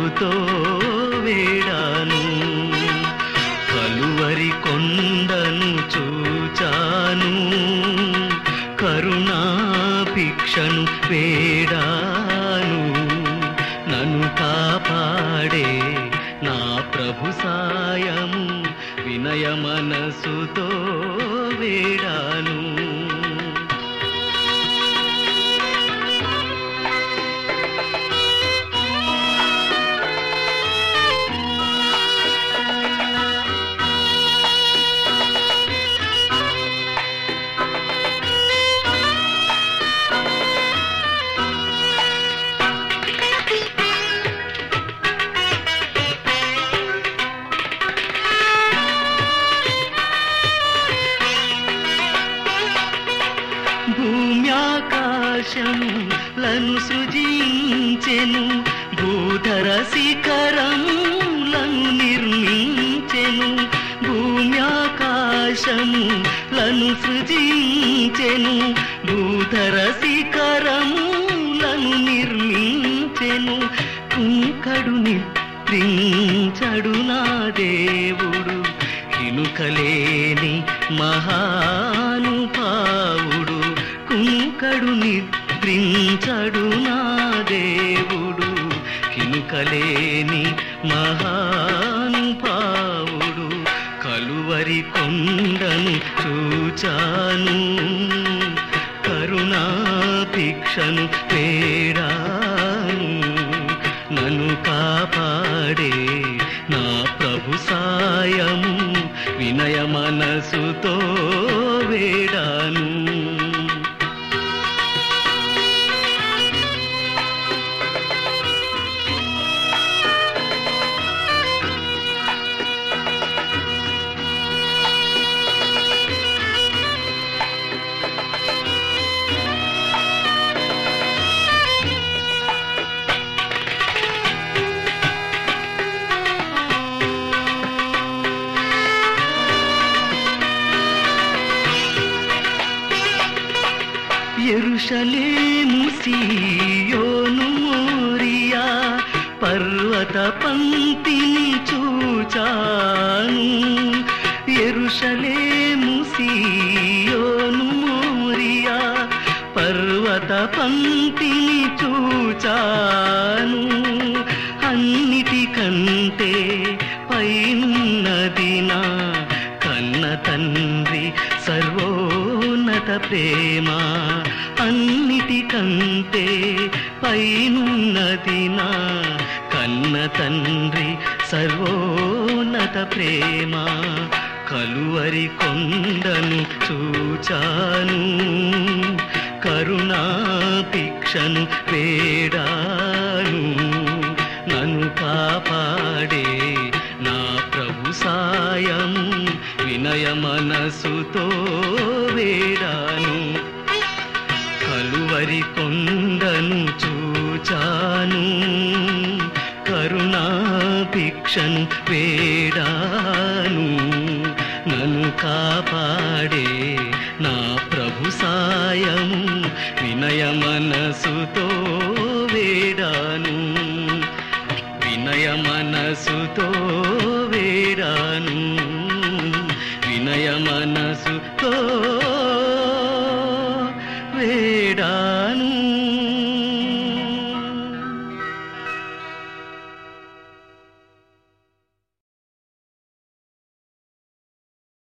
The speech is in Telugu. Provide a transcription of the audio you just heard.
మనసుతో వేడాను కలువరి కొండను చూచాను కరుణాభిక్షను వేడాను నన్ను కాపాడే నా ప్రభు సాయము వినయ మనసుతో వేడాను భూమ్యాకాశములను సృజించెను భూధర శిఖరములను నిర్మించెను భూమ్యాకాశములను సృజించెను భూధర శిఖరములను నిర్మించెను కుంకడు నిద్రించడు నా దేవుడు కినుకలేని మహానుభావుడు కుంకడు నిద్రించడు నా దేవుడు కినుకలేని మహానుభావుడు కలువరి కొండను చూచాను కరుణాభిక్షను పేడాను నన్ను కాపాడే నా ప్రభు సాయము వినయ మనసుతో వేడాను ఎరుషలేము సీయోను మోరియా పర్వత పంక్తిని చూచాను ఎరుషలేము సీయోను మోరియా పర్వత పంక్తిని చూచాను అన్నిటికంటే పైనున్నది నా కన్న తండ్రి సర్వోన్నత ప్రేమ అన్నిటికంటే పైనున్నది నా కన్న తండ్రి సర్వోన్నత ప్రేమ కలువరి కొండను చూచాను కరుణాభిక్షను వేడాను నన్ను కాపాడే నా ప్రభు సాయము వినయ మనసుతో వేడాను కలువరి కొండను చూచాను కరుణాభిక్షను వేడాను నన్ను కాపాడే నా ప్రభు సాయము వినయ మనసుతో వేడాను వినయ మనసుతో వేడాను వినయ మనసుతో వే